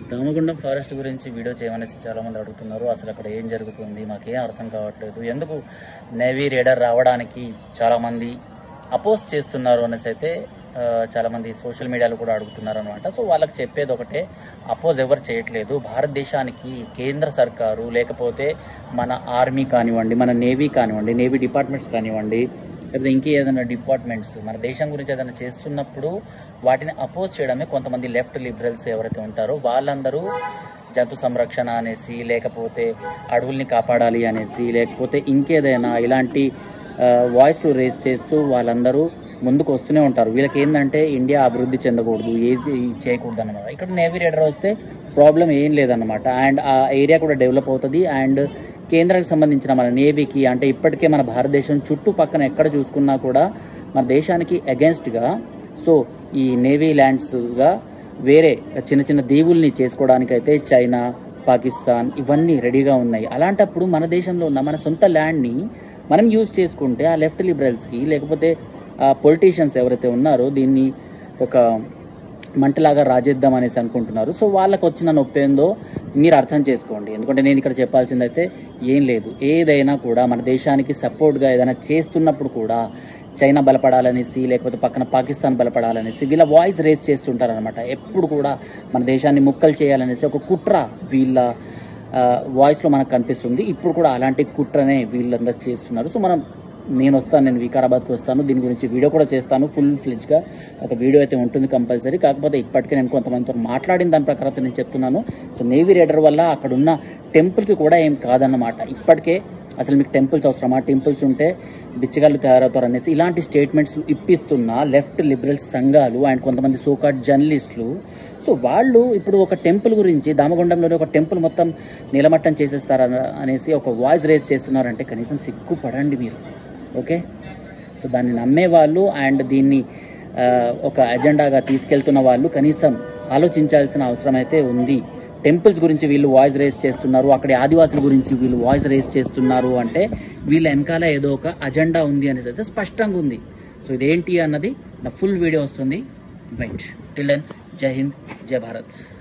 Damagundam forest గురించి video చేయమనేసి చాలామంది అడుగుతున్నారు అసలు అక్కడ ఏం జరుగుతుంది మాకేం అర్థం కావట్లేదు ఎందుకు నేవీ రేడర్ రావడానికి చాలామంది అపోజ్ చేస్తున్నారు అనేసి అయితే ఆ, చాలామంది సోషల్ మీడియాలో కూడా అడుగుతున్నారు అనమాట సో వాళ్ళకి చెప్పేది ఒకటే అపోజ్ ఎవరు చేయట్లేదు భారతదేశానికి కేంద్ర సర్కారు లేకపోతే మన ఆర్మీ కానివ్వండి మన నేవీ కానివ్వండి నేవీ డిపార్ట్మెంట్స్ కానివ్వండి లేకపోతే ఇంకే ఏదైనా డిపార్ట్మెంట్స్ మన దేశం గురించి ఏదైనా చేస్తున్నప్పుడు వాటిని అపోజ్ చేయడమే కొంతమంది లెఫ్ట్ లిబరల్స్ ఎవరైతే ఉంటారో వాళ్ళందరూ జంతు సంరక్షణ అనేసి లేకపోతే అడవుల్ని కాపాడాలి అనేసి లేకపోతే ఇంకేదైనా ఇలాంటి వాయిస్లు రేస్ చేస్తూ వాళ్ళందరూ ముందుకు వస్తూనే ఉంటారు వీళ్ళకి ఏంటంటే ఇండియా అభివృద్ధి చెందకూడదు ఏది చేయకూడదు అనమాట ఇక్కడ నేవీ రేడర్ వస్తే ప్రాబ్లం ఏం లేదన్నమాట అండ్ ఆ ఏరియా కూడా డెవలప్ అవుతుంది అండ్ కేంద్రానికి సంబంధించిన మన నేవీకి అంటే ఇప్పటికే మన భారతదేశం చుట్టుపక్కన ఎక్కడ చూసుకున్నా కూడా మన దేశానికి అగెన్స్ట్గా సో ఈ నేవీ ల్యాండ్స్గా వేరే చిన్న చిన్న దీవుల్ని చేసుకోవడానికైతే చైనా పాకిస్తాన్ ఇవన్నీ రెడీగా ఉన్నాయి అలాంటప్పుడు మన దేశంలో ఉన్న మన సొంత ల్యాండ్ని మనం యూజ్ చేసుకుంటే ఆ లెఫ్ట్ లిబరల్స్కి లేకపోతే ఆ పొలిటీషియన్స్ ఎవరైతే ఉన్నారో దీన్ని ఒక మంటలాగా రాజేద్దాం అనేసి అనుకుంటున్నారు సో వాళ్ళకి వచ్చిన నొప్పి ఏందో మీరు అర్థం చేసుకోండి ఎందుకంటే నేను ఇక్కడ చెప్పాల్సిందైతే ఏం లేదు ఏదైనా కూడా మన దేశానికి సపోర్ట్గా ఏదైనా చేస్తున్నప్పుడు కూడా చైనా బలపడాలనేసి లేకపోతే పక్కన పాకిస్తాన్ బలపడాలనేసి వీళ్ళ వాయిస్ రేస్ చేస్తుంటారనమాట ఎప్పుడు కూడా మన దేశాన్ని ముక్కలు చేయాలనేసి ఒక కుట్ర వీళ్ళ వాయిస్లో మనకు కనిపిస్తుంది ఇప్పుడు కూడా అలాంటి కుట్రనే వీళ్ళందరూ చేస్తున్నారు సో మనం నేను వస్తాను నేను వికారాబాద్కి వస్తాను దీని గురించి వీడియో కూడా చేస్తాను ఫుల్ ఫ్లెజ్గా ఒక వీడియో అయితే ఉంటుంది కంపల్సరీ కాకపోతే ఇప్పటికే నేను కొంతమందితో మాట్లాడిన దాని ప్రకారం అయితే నేను చెప్తున్నాను సో నేవీ రేడర్ వల్ల అక్కడ ఉన్న టెంపుల్కి కూడా ఏం కాదన్నమాట ఇప్పటికే అసలు మీకు టెంపుల్స్ అవసరమా టెంపుల్స్ ఉంటే బిచ్చగాళ్ళు తయారవుతారు అనేసి ఇలాంటి స్టేట్మెంట్స్ ఇప్పిస్తున్న లెఫ్ట్ లిబరల్ సంఘాలు అండ్ కొంతమంది సోకాట్ జర్నలిస్టులు సో వాళ్ళు ఇప్పుడు ఒక టెంపుల్ గురించి దామగుండంలోనే ఒక టెంపుల్ మొత్తం నిలమట్టం చేసేస్తారా అనేసి ఒక వాయిస్ రేస్ చేస్తున్నారంటే కనీసం సిగ్గుపడండి మీరు ఓకే సో దాన్ని నమ్మే వాళ్ళు అండ్ దీన్ని ఆ, ఒక అజెండాగా తీసుకెళ్తున్న వాళ్ళు కనీసం ఆలోచించాల్సిన అవసరం అయితే ఉంది టెంపుల్స్ గురించి వీళ్ళు వాయిస్ రేస్ చేస్తున్నారు అక్కడి ఆదివాసుల గురించి వీళ్ళు వాయిస్ రేస్ చేస్తున్నారు అంటే వీళ్ళ వెనకాల ఏదో ఒక అజెండా ఉంది అనేసి అయితే స్పష్టంగా ఉంది సో ఇదేంటి అన్నది నా ఫుల్ వీడియో వస్తుంది wait till then Jai Hind జై భారత్